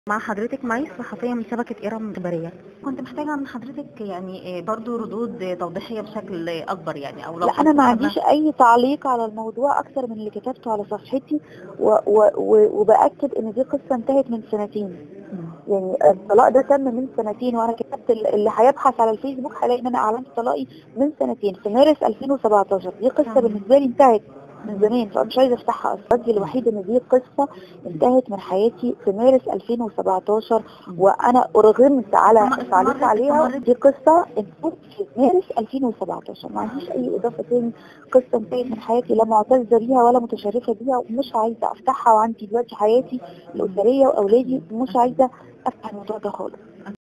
مع حضرتك ميس صحفية من شبكة إيران الإخبارية كنت محتاجة من حضرتك يعني آه، برضو ردود آه، توضيحية بشكل أكبر يعني أو لو لا انا ما حضرتك عنديش اي تعليق على الموضوع اكتر من اللي كتبته على صفحتي و و و وباكد ان دي قصه انتهت من سنتين مم. يعني الطلاق ده تم من سنتين وانا كتبت ال- اللي هيبحث على الفيسبوك هيلاقي ان انا اعلنت طلاقي من سنتين في مارس 2017 دي قصه تمام. بالنسبه لي انتهت من زمان فمش عايزه افتحها اصلا ردي الوحيد ان دي قصه انتهت من حياتي في مارس 2017 وانا ارغمت على استمر- التعليق استمرت- عليها استمرت. دي قصه انتهت في مارس 2017 ما عنديش اي اضافه تاني قصه انتهت من حياتي لا معتزه بيها ولا متشرفه بيها ومش عايزه افتحها وعندي دلوقتي حياتي الاسريه واولادي مش عايزه افتح الموضوع ده خالص